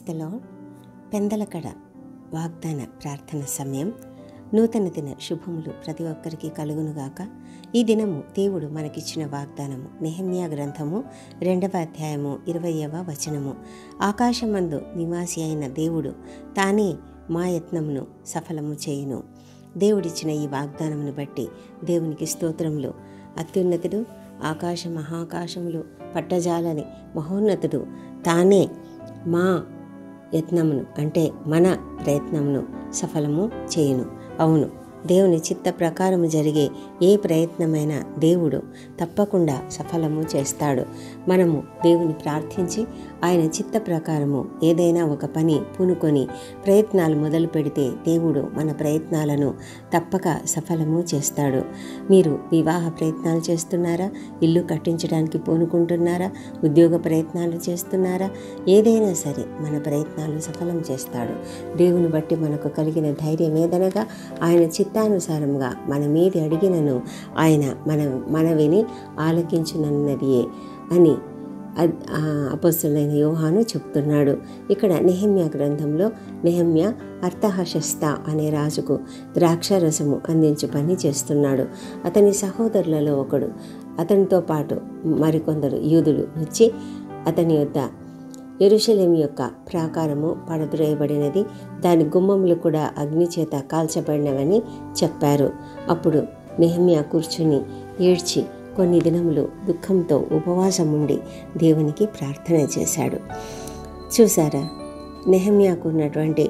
ప్రైస్తలో పెందలకడ వాగ్దాన ప్రార్థన సమయం నూతన దిన శుభములు ప్రతి ఒక్కరికి కలుగునుగాక ఈ దినము దేవుడు మనకిచ్చిన వాగ్దానము నెహమ్యా గ్రంథము రెండవ అధ్యాయము ఇరవయవ వచనము ఆకాశమందు నివాసి అయిన దేవుడు తానే మా యత్నమును సఫలము చేయును దేవుడిచ్చిన ఈ వాగ్దానమును బట్టి దేవునికి స్తోత్రములు అత్యున్నతుడు ఆకాశ మహాకాశములు పట్టజాలని మహోన్నతుడు తానే మా యత్నమును అంటే మన ప్రయత్నమును సఫలము చేయును అవును దేవుని చిత్త ప్రకారము జరిగే ఏ ప్రయత్నమైనా దేవుడు తప్పకుండా సఫలము చేస్తాడు మనము దేవుని ప్రార్థించి ఆయన చిత్త ప్రకారము ఏదైనా ఒక పని పూనుకొని ప్రయత్నాలు మొదలు పెడితే దేవుడు మన ప్రయత్నాలను తప్పక సఫలము చేస్తాడు మీరు వివాహ ప్రయత్నాలు చేస్తున్నారా ఇల్లు కట్టించడానికి పూనుకుంటున్నారా ఉద్యోగ ప్రయత్నాలు చేస్తున్నారా ఏదైనా సరే మన ప్రయత్నాలు సఫలం చేస్తాడు దేవుని బట్టి మనకు కలిగిన ధైర్యం ఏదనగా ఆయన చిత్తానుసారంగా మన మీది అడిగినను ఆయన మన మనవిని ఆలకించునన్నదియే అని అపస్తులైన యోహాను చెప్తున్నాడు ఇక్కడ నెహమ్య గ్రంథంలో నెహమ్య అర్థహశస్త అనే రాజుకు ద్రాక్షరసము అందించు పని చేస్తున్నాడు అతని సహోదరులలో ఒకడు అతనితో పాటు మరికొందరు యూదులు వచ్చి అతని యొద్ద ఎరుషలేం యొక్క ప్రాకారము పడద్రోయబడినది దాని గుమ్మములు కూడా అగ్ని చేత కాల్చబడినవని చెప్పారు అప్పుడు నెహమ్యా కూర్చుని ఏడ్చి కొన్ని దినములు దుఃఖంతో ఉపవాసం ఉండి దేవునికి ప్రార్థన చేశాడు చూసారా నెహమ్యాకు ఉన్నటువంటి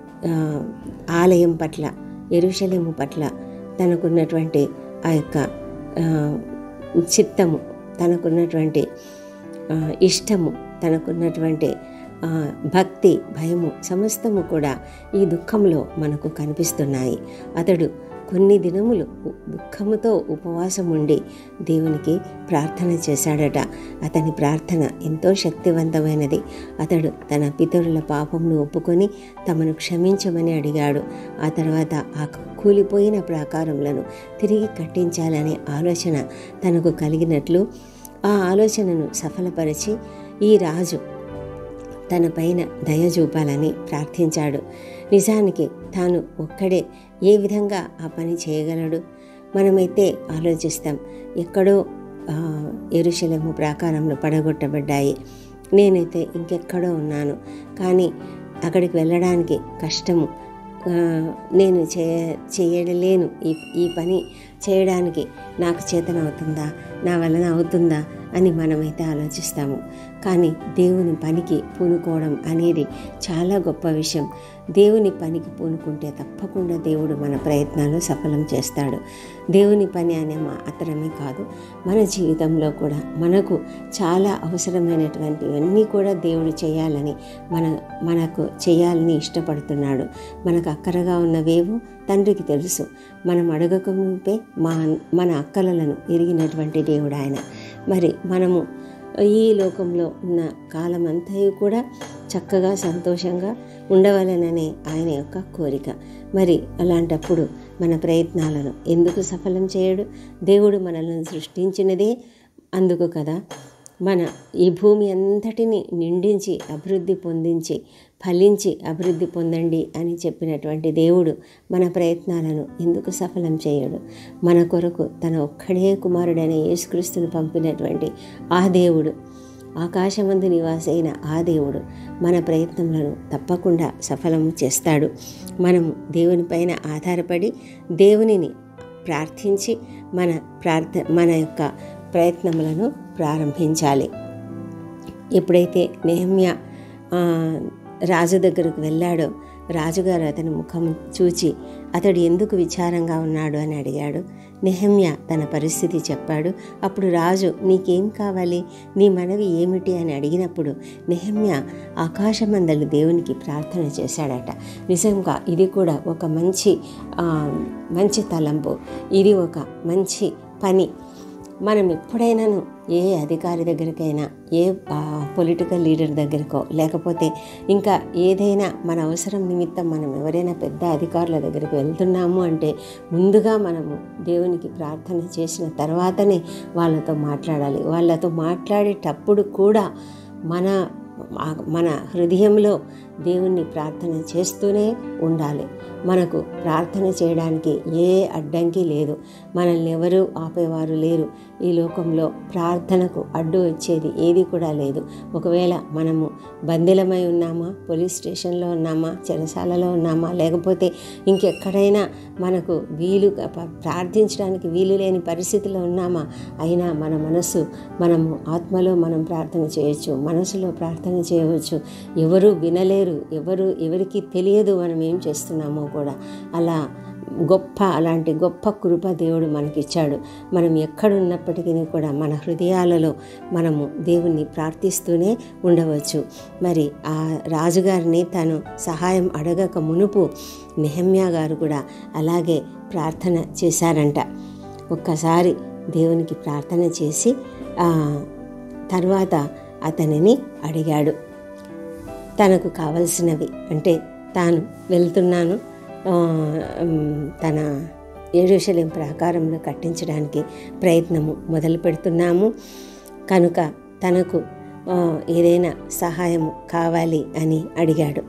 ఆలయం పట్ల ఎరుషలేము పట్ల తనకున్నటువంటి ఆ యొక్క చిత్తము తనకున్నటువంటి ఇష్టము తనకున్నటువంటి భక్తి భయము సమస్తము కూడా ఈ దుఃఖంలో మనకు కనిపిస్తున్నాయి అతడు కొన్ని దినములు దుఃఖముతో ఉపవాసం ఉండి దేవునికి ప్రార్థన చేశాడట అతని ప్రార్థన ఎంతో శక్తివంతమైనది అతడు తన పితరుల పాపంను ఒప్పుకొని తమను క్షమించమని అడిగాడు ఆ తర్వాత ఆ కూలిపోయిన ప్రాకారములను తిరిగి కట్టించాలనే ఆలోచన తనకు కలిగినట్లు ఆ ఆలోచనను సఫలపరిచి ఈ రాజు తన పైన దయ చూపాలని ప్రార్థించాడు నిజానికి తాను ఒక్కడే ఏ విధంగా ఆ పని చేయగలడు మనమైతే ఆలోచిస్తాం ఎక్కడో ఎరుశలము ప్రాకారంలో పడగొట్టబడ్డాయి నేనైతే ఇంకెక్కడో ఉన్నాను కానీ అక్కడికి వెళ్ళడానికి కష్టము నేను చేయ చేయలేను ఈ ఈ పని చేయడానికి నాకు చేతనవుతుందా నా వలన అవుతుందా అని మనమైతే ఆలోచిస్తాము కానీ దేవుని పనికి పూనుకోవడం అనేది చాలా గొప్ప విషయం దేవుని పనికి పూనుకుంటే తప్పకుండా దేవుడు మన ప్రయత్నాలు సఫలం చేస్తాడు దేవుని పని అనే మాత్రమే కాదు మన జీవితంలో కూడా మనకు చాలా అవసరమైనటువంటివన్నీ కూడా దేవుడు చేయాలని మన మనకు చేయాలని ఇష్టపడుతున్నాడు మనకు అక్కరగా ఉన్నవేవో తండ్రికి తెలుసు మనం అడగక మునిపే మా మన అక్కలలను ఎరిగినటువంటి దేవుడు ఆయన మరి మనము ఈ లోకంలో ఉన్న కాలమంతయు కూడా చక్కగా సంతోషంగా ఉండవలననే ఆయన యొక్క కోరిక మరి అలాంటప్పుడు మన ప్రయత్నాలను ఎందుకు సఫలం చేయడు దేవుడు మనల్ని సృష్టించినదే అందుకు కదా మన ఈ భూమి అంతటిని నిండించి అభివృద్ధి పొందించి ఫలించి అభివృద్ధి పొందండి అని చెప్పినటువంటి దేవుడు మన ప్రయత్నాలను ఎందుకు సఫలం చేయడు మన కొరకు తన ఒక్కడే కుమారుడైన యేసుక్రీస్తును పంపినటువంటి ఆ దేవుడు ఆకాశమందు నివాసైన ఆ దేవుడు మన ప్రయత్నములను తప్పకుండా సఫలము చేస్తాడు మనము దేవునిపైన ఆధారపడి దేవునిని ప్రార్థించి మన ప్రార్థ మన యొక్క ప్రయత్నములను ప్రారంభించాలి ఎప్పుడైతే నెహమ్య రాజు దగ్గరకు వెళ్ళాడో రాజుగారు అతని ముఖం చూచి అతడు ఎందుకు విచారంగా ఉన్నాడు అని అడిగాడు నెహమ్య తన పరిస్థితి చెప్పాడు అప్పుడు రాజు నీకేం కావాలి నీ మనవి ఏమిటి అని అడిగినప్పుడు నెహమ్య ఆకాశమందలు దేవునికి ప్రార్థన చేశాడట నిజంగా ఇది కూడా ఒక మంచి మంచి తలంపు ఇది ఒక మంచి పని మనం ఎప్పుడైనాను ఏ అధికారి దగ్గరికైనా ఏ పొలిటికల్ లీడర్ దగ్గరకో లేకపోతే ఇంకా ఏదైనా మన అవసరం నిమిత్తం మనం ఎవరైనా పెద్ద అధికారుల దగ్గరికి వెళ్తున్నాము అంటే ముందుగా మనము దేవునికి ప్రార్థన చేసిన తర్వాతనే వాళ్ళతో మాట్లాడాలి వాళ్ళతో మాట్లాడేటప్పుడు కూడా మన ఆ- మన హృదయంలో దేవుణ్ణి ప్రార్థన చేస్తూనే ఉండాలి మనకు ప్రార్థన చేయడానికి ఏ అడ్డంకి లేదు మనల్ని ఎవరూ ఆపేవారు లేరు ఈ లోకంలో ప్రార్థనకు అడ్డు వచ్చేది ఏది కూడా లేదు ఒకవేళ మనము బందిలమై ఉన్నామా పోలీస్ స్టేషన్లో ఉన్నామా చెరసాలలో ఉన్నామా లేకపోతే ఇంకెక్కడైనా మనకు వీలు ప- ప్రార్థించడానికి వీలు లేని పరిస్థితిలో ఉన్నామా అయినా మన మనసు మనము ఆత్మలో మనం ప్రార్థన చేయొచ్చు మనసులో ప్రార్థన చేయవచ్చు ఎవరు వినలేరు ఎవరు ఎవరికి తెలియదు మనం ఏం చేస్తున్నామో కూడా అలా గొప్ప అలాంటి గొప్ప కృప దేవుడు మనకిచ్చాడు మనం ఎక్కడున్నప్పటికీ కూడా మన హృదయాలలో మనము దేవుణ్ణి ప్రార్థిస్తూనే ఉండవచ్చు మరి ఆ రాజుగారిని తను సహాయం అడగక మునుపు నెహమ్యా గారు కూడా అలాగే ప్రార్థన చేశారంట ఒక్కసారి దేవునికి ప్రార్థన చేసి ఆ, తర్వాత అతనిని అడిగాడు తనకు కావలసినవి అంటే తాను వెళ్తున్నాను ఆ, ఉమ్, తన ఏడుశలేం ప్రాకారంలో కట్టించడానికి ప్రయత్నము మొదలు పెడుతున్నాము కనుక తనకు ఆ, ఏదైనా సహాయం కావాలి అని అడిగాడు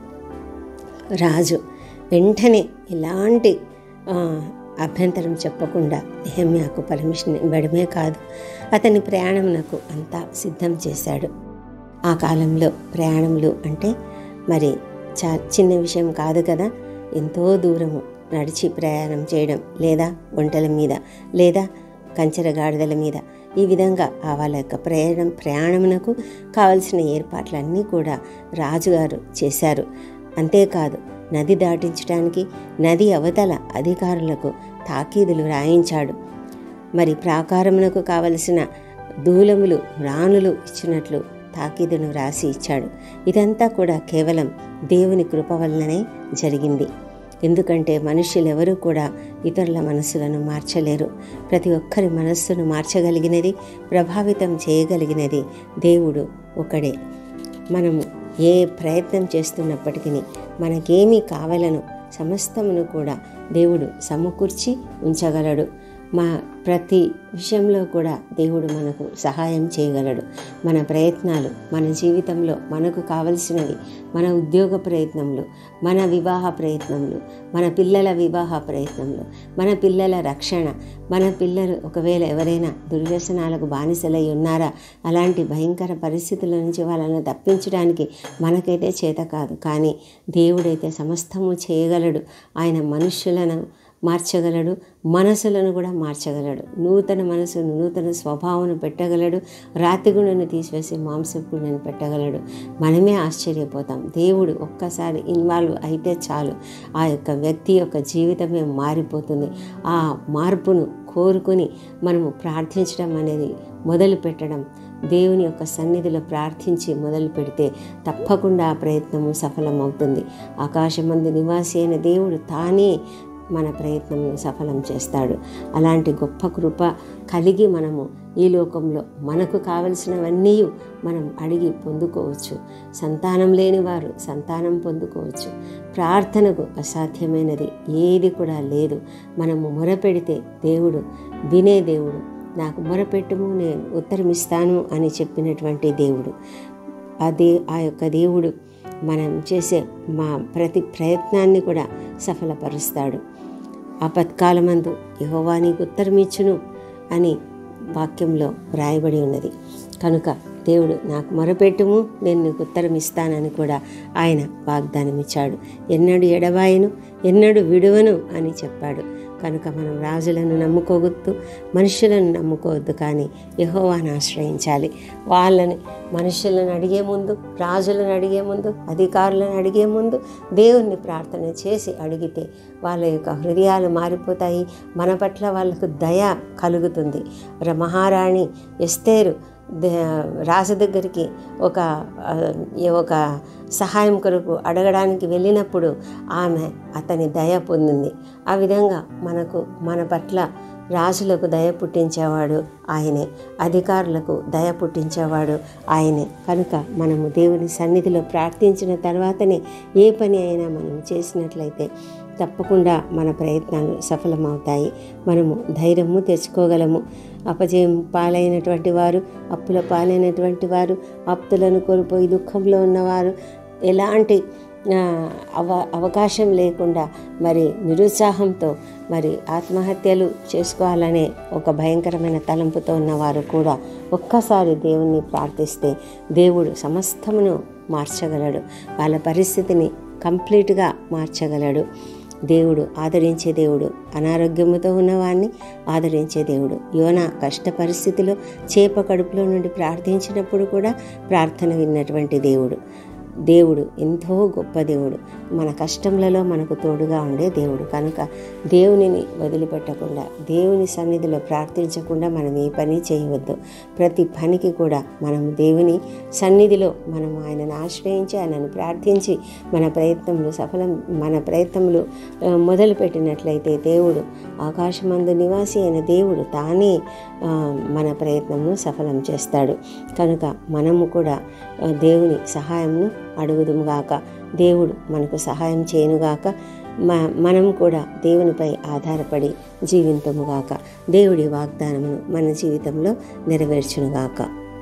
రాజు వెంటనే ఎలాంటి ఆ, అభ్యంతరం చెప్పకుండా నెహమ్యాకు పర్మిషన్ ఇవ్వడమే కాదు అతని ప్రయాణమునకు అంతా సిద్ధం చేశాడు ఆ కాలంలో ప్రయాణములు అంటే మరి చా చిన్న విషయం కాదు కదా ఎంతో దూరము నడిచి ప్రయాణం చేయడం లేదా ఒంటెల మీద లేదా కంచెర గాడిదల మీద ఈ విధంగా ఆ వాళ్ళ యొక్క ప్రయాణం ప్రయాణమునకు కావలసిన ఏర్పాట్లన్నీ కూడా రాజుగారు చేశారు అంతేకాదు నది దాటించడానికి నది అవతల అధికారులకు తాకీదులు రాయించాడు మరి ప్రాకారమునకు కావలసిన దూలములు రాణులు ఇచ్చినట్లు తాకీదును రాసి ఇచ్చాడు ఇదంతా కూడా కేవలం దేవుని కృప వలననే జరిగింది ఎందుకంటే మనుష్యులెవరూ కూడా ఇతరుల మనస్సులను మార్చలేరు ప్రతి ఒక్కరి మనస్సును మార్చగలిగినది ప్రభావితం చేయగలిగినది దేవుడు ఒకడే మనము ఏ ప్రయత్నం చేస్తున్నప్పటికీ మనకేమి కావాలను సమస్తమును కూడా దేవుడు సమకూర్చి ఉంచగలడు మా ప్రతి విషయంలో కూడా దేవుడు మనకు సహాయం చేయగలడు మన ప్రయత్నాలు మన జీవితంలో మనకు కావలసినవి మన ఉద్యోగ ప్రయత్నంలో మన వివాహ ప్రయత్నంలో మన పిల్లల వివాహ ప్రయత్నంలో మన పిల్లల రక్షణ మన పిల్లలు ఒకవేళ ఎవరైనా దుర్వ్యసనాలకు బానిసలై ఉన్నారా అలాంటి భయంకర పరిస్థితుల నుంచి వాళ్ళను తప్పించడానికి మనకైతే చేత కాదు కానీ దేవుడైతే సమస్తము చేయగలడు ఆయన మనుష్యులను మార్చగలడు మనసులను కూడా మార్చగలడు నూతన మనసును నూతన స్వభావం పెట్టగలడు రాతి గుణను తీసివేసి మాంసపు గుణను పెట్టగలడు మనమే ఆశ్చర్యపోతాం దేవుడు ఒక్కసారి ఇన్వాల్వ్ అయితే చాలు ఆ యొక్క వ్యక్తి యొక్క జీవితమే మారిపోతుంది ఆ మార్పును కోరుకుని మనము ప్రార్థించడం అనేది మొదలు పెట్టడం దేవుని యొక్క సన్నిధిలో ప్రార్థించి మొదలు పెడితే తప్పకుండా ఆ ప్రయత్నము సఫలమవుతుంది ఆకాశమందు నివాసి అయిన దేవుడు తానే మన ప్రయత్నం సఫలం చేస్తాడు అలాంటి గొప్ప కృప కలిగి మనము ఈ లోకంలో మనకు కావలసినవన్నీ మనం అడిగి పొందుకోవచ్చు సంతానం లేని వారు సంతానం పొందుకోవచ్చు ప్రార్థనకు అసాధ్యమైనది ఏది కూడా లేదు మనము మొరపెడితే దేవుడు వినే దేవుడు నాకు మొరపెట్టుము నేను ఉత్తరమిస్తాను అని చెప్పినటువంటి దేవుడు అదే ఆ యొక్క దేవుడు మనం చేసే మా ప్రతి ప్రయత్నాన్ని కూడా సఫలపరుస్తాడు ఆపత్కాలమందు యహోవా నీకు ఉత్తరమిచ్చును అని వాక్యంలో వ్రాయబడి ఉన్నది కనుక దేవుడు నాకు మొరపెట్టుము నేను నీకు ఉత్తరం ఇస్తానని కూడా ఆయన వాగ్దానం ఇచ్చాడు ఎన్నడు ఎడబాయను ఎన్నడు విడువను అని చెప్పాడు కనుక మనం రాజులను నమ్ముకోవద్దు మనుషులను నమ్ముకోవద్దు కానీ యహోవాను ఆశ్రయించాలి వాళ్ళని మనుషులను అడిగే ముందు రాజులను అడిగే ముందు అధికారులను అడిగే ముందు దేవుణ్ణి ప్రార్థన చేసి అడిగితే వాళ్ళ యొక్క హృదయాలు మారిపోతాయి మన పట్ల వాళ్ళకు దయ కలుగుతుంది ర- మహారాణి ఎస్తేరు ద- రాజు దగ్గరికి ఒక ఆ, ఒక సహాయం కొరకు అడగడానికి వెళ్ళినప్పుడు ఆమె అతని దయ పొందింది ఆ విధంగా మనకు మన పట్ల రాజులకు దయ పుట్టించేవాడు ఆయనే అధికారులకు దయ పుట్టించేవాడు ఆయనే కనుక మనము దేవుని సన్నిధిలో ప్రార్థించిన తర్వాతనే ఏ పని అయినా మనం చేసినట్లయితే తప్పకుండా మన ప్రయత్నాలు సఫలమవుతాయి మనము ధైర్యము తెచ్చుకోగలము అపజయం పాలైనటువంటి వారు అప్పుల పాలైనటువంటి వారు అప్పులను కోల్పోయి దుఃఖంలో ఉన్నవారు ఎలాంటి ఆ, అవ అవకాశం లేకుండా మరి నిరుత్సాహంతో మరి ఆత్మహత్యలు చేసుకోవాలనే ఒక భయంకరమైన తలంపుతో ఉన్నవారు కూడా ఒక్కసారి దేవుణ్ణి ప్రార్థిస్తే దేవుడు సమస్తమును మార్చగలడు వాళ్ళ పరిస్థితిని కంప్లీట్గా మార్చగలడు దేవుడు ఆదరించే దేవుడు అనారోగ్యముతో ఉన్నవాడిని ఆదరించే దేవుడు యోన కష్ట పరిస్థితిలో చేప కడుపులో నుండి ప్రార్థించినప్పుడు కూడా ప్రార్థన విన్నటువంటి దేవుడు దేవుడు ఎంతో గొప్ప దేవుడు మన కష్టములలో మనకు తోడుగా ఉండే దేవుడు కనుక దేవునిని వదిలిపెట్టకుండా దేవుని సన్నిధిలో ప్రార్థించకుండా మనం ఏ పని చేయవద్దు ప్రతి పనికి కూడా మనం దేవుని సన్నిధిలో మనం ఆయనను ఆశ్రయించి ఆయనను ప్రార్థించి మన ప్రయత్నములు సఫలం మన ప్రయత్నములు ఆ, మొదలుపెట్టినట్లయితే దేవుడు ఆకాశమందు నివాసి అయిన దేవుడు తానే ఆ, మన ప్రయత్నమును సఫలం చేస్తాడు కనుక మనము కూడా ఆ, దేవుని సహాయంను అడుగుదుముగాక దేవుడు మనకు సహాయం చేయనుగాక మ మనం కూడా దేవునిపై ఆధారపడి జీవింతముగాక దేవుడి వాగ్దానమును మన జీవితంలో నెరవేర్చునుగాక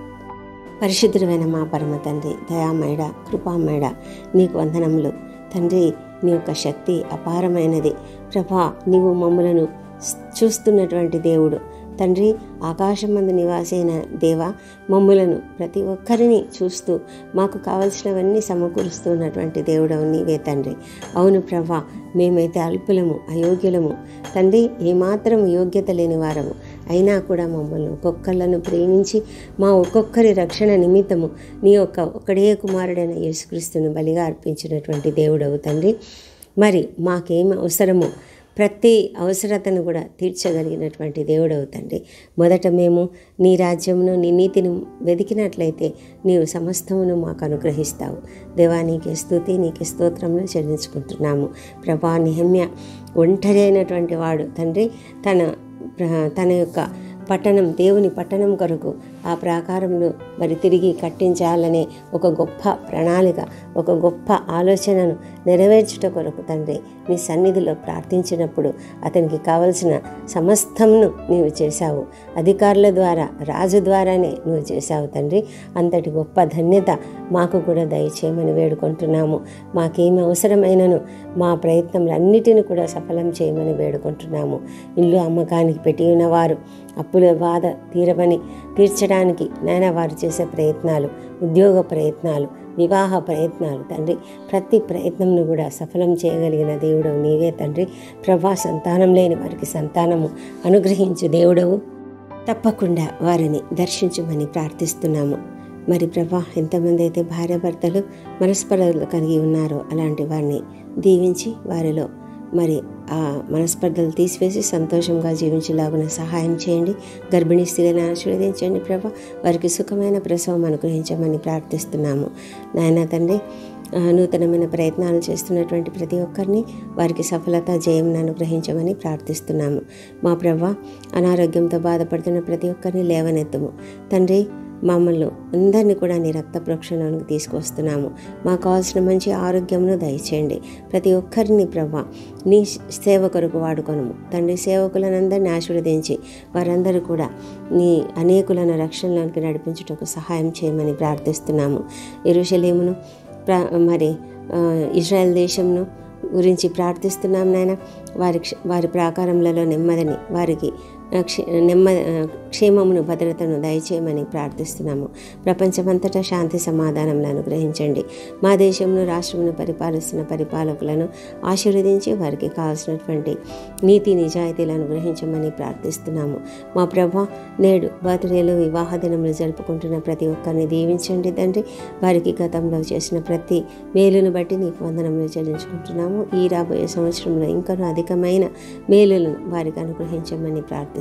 పరిశుద్ధుడైన మా పరమ తండ్రి దయామేడ కృపామేడ నీకు వందనములు తండ్రి నీ యొక్క శక్తి అపారమైనది ప్రభా నీవు మమ్మలను స్- చూస్తున్నటువంటి దేవుడు తండ్రి ఆకాశమందు నివాసైన దేవ మమ్ములను ప్రతి ఒక్కరిని చూస్తూ మాకు కావలసినవన్నీ సమకూరుస్తున్నటువంటి దేవుడవు నీవే తండ్రి అవును ప్రభా మేమైతే అల్పులము అయోగ్యులము తండ్రి ఏమాత్రం యోగ్యత లేని వారము అయినా కూడా మమ్మల్ని ఒక్కొక్కళ్ళను ప్రేమించి మా ఒక్కొక్కరి రక్షణ నిమిత్తము నీ యొక్క ఒక్కడే కుమారుడైన యేసుక్రీస్తును బలిగా అర్పించినటువంటి దేవుడవు తండ్రి మరి మాకేం అవసరమో ప్రతి అవసరతను కూడా తీర్చగలిగినటువంటి దేవుడవు తండ్రి మొదట మేము నీ రాజ్యమును నీ నీతిని వెతికినట్లయితే నీవు సమస్తమును మాకు అనుగ్రహిస్తావు దేవా నీకే స్థుతి నీకే స్తోత్రములు చెల్లించుకుంటున్నాము ప్రభా నిహమ్య ఒంటరి అయినటువంటి వాడు తండ్రి తన ప్ర- తన యొక్క పట్టణం దేవుని పట్టణం కొరకు ఆ ప్రాకారంలో మరి తిరిగి కట్టించాలనే ఒక గొప్ప ప్రణాళిక ఒక గొప్ప ఆలోచనను నెరవేర్చుట కొరకు తండ్రి నీ సన్నిధిలో ప్రార్థించినప్పుడు అతనికి కావలసిన సమస్తమును నీవు చేశావు అధికారుల ద్వారా రాజు ద్వారానే నువ్వు చేశావు తండ్రి అంతటి గొప్ప ధన్యత మాకు కూడా దయచేయమని వేడుకుంటున్నాము మాకేమి అవసరమైనను మా ప్రయత్నములన్నిటిని కూడా సఫలం చేయమని వేడుకుంటున్నాము ఇల్లు అమ్మకానికి పెట్టి ఉన్నవారు అప్పుల బాధ తీరమని తీర్చడానికి నాయన వారు చేసే ప్రయత్నాలు ఉద్యోగ ప్రయత్నాలు వివాహ ప్రయత్నాలు తండ్రి ప్రతి ప్రయత్నంను కూడా సఫలం చేయగలిగిన దేవుడవు నీవే తండ్రి ప్రభా సంతానం లేని వారికి సంతానము అనుగ్రహించు దేవుడవు తప్పకుండా వారిని దర్శించమని ప్రార్థిస్తున్నాము మరి ప్రభా ఎంతమంది అయితే భార్యాభర్తలు మనస్పర్ధలు కలిగి ఉన్నారో అలాంటి వారిని దీవించి వారిలో మరి ఆ మనస్పర్ధలు తీసివేసి సంతోషంగా జీవించేలాగున సహాయం చేయండి గర్భిణీ స్త్రీలను ఆశీర్వదించండి ప్రభా వారికి సుఖమైన ప్రసవం అనుగ్రహించమని ప్రార్థిస్తున్నాము నాయన తండ్రి ఆ, నూతనమైన ప్రయత్నాలు చేస్తున్నటువంటి ప్రతి ఒక్కరిని వారికి సఫలత జయం అనుగ్రహించమని ప్రార్థిస్తున్నాము మా ప్రభ అనారోగ్యంతో బాధపడుతున్న ప్రతి ఒక్కరిని లేవనెత్తము తండ్రి మమ్మల్ని అందరినీ కూడా నీ రక్త ప్రోక్షణకు తీసుకొస్తున్నాము మాకు కావాల్సిన మంచి ఆరోగ్యమును దయచేయండి ప్రతి ఒక్కరిని ప్రభా నీ సేవ కొరకు వాడుకొనము తండ్రి సేవకులను అందరినీ ఆశీర్వదించి వారందరూ కూడా నీ అనేకులను రక్షణలోనికి నడిపించుటకు సహాయం చేయమని ప్రార్థిస్తున్నాము ఎరుషలేమును ప్ర మరి ఆ, ఇజ్రాయెల్ దేశంను గురించి ప్రార్థిస్తున్నాం నాయన వారి క్ష- వారి ప్రాకారములలో నెమ్మదిని వారికి ఆ, క్షే నెమ్మ ఆ, క్షేమమును భద్రతను దయచేయమని ప్రార్థిస్తున్నాము ప్రపంచమంతటా శాంతి సమాధానములను అనుగ్రహించండి మా దేశంలో రాష్ట్రమును పరిపాలిస్తున్న పరిపాలకులను ఆశీర్వదించి వారికి కావాల్సినటువంటి నీతి నిజాయితీలను అనుగ్రహించమని ప్రార్థిస్తున్నాము మా ప్రభ నేడు బర్త్డేలు వివాహ దినములు జరుపుకుంటున్న ప్రతి ఒక్కరిని దీవించండి తండ్రి వారికి గతంలో చేసిన ప్రతి మేలును బట్టి నీకు వందనములు చెల్లించుకుంటున్నాము ఈ రాబోయే సంవత్సరంలో ఇంకనూ అధికమైన మేలులను వారికి అనుగ్రహించమని ప్రార్థిస్తున్నాము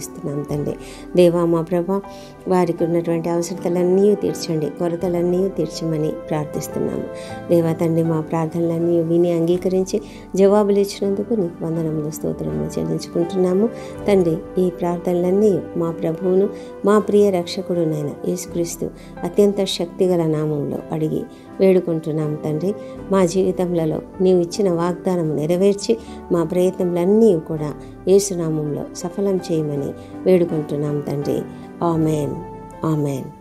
ప్రార్థిస్తున్నాం తండ్రి దేవా మా ప్రభా వారికి ఉన్నటువంటి అవసరతలన్నీ తీర్చండి కొరతలన్నీ తీర్చమని ప్రార్థిస్తున్నాము దేవా తండ్రి మా ప్రార్థనలన్నీ విని అంగీకరించి జవాబులు ఇచ్చినందుకు నీకు వందనములు స్తోత్రములు చెల్లించుకుంటున్నాము తండ్రి ఈ ప్రార్థనలన్నీ మా ప్రభువును మా ప్రియ రక్షకుడు నాయన యేసుక్రీస్తు అత్యంత శక్తిగల నామంలో అడిగి వేడుకుంటున్నాం తండ్రి మా జీవితంలో నీవు ఇచ్చిన వాగ్దానం నెరవేర్చి మా ప్రయత్నములన్నీ కూడా యేసునామంలో సఫలం చేయమని వేడుకుంటున్నాం తండ్రి ఆమెన్ ఆమెన్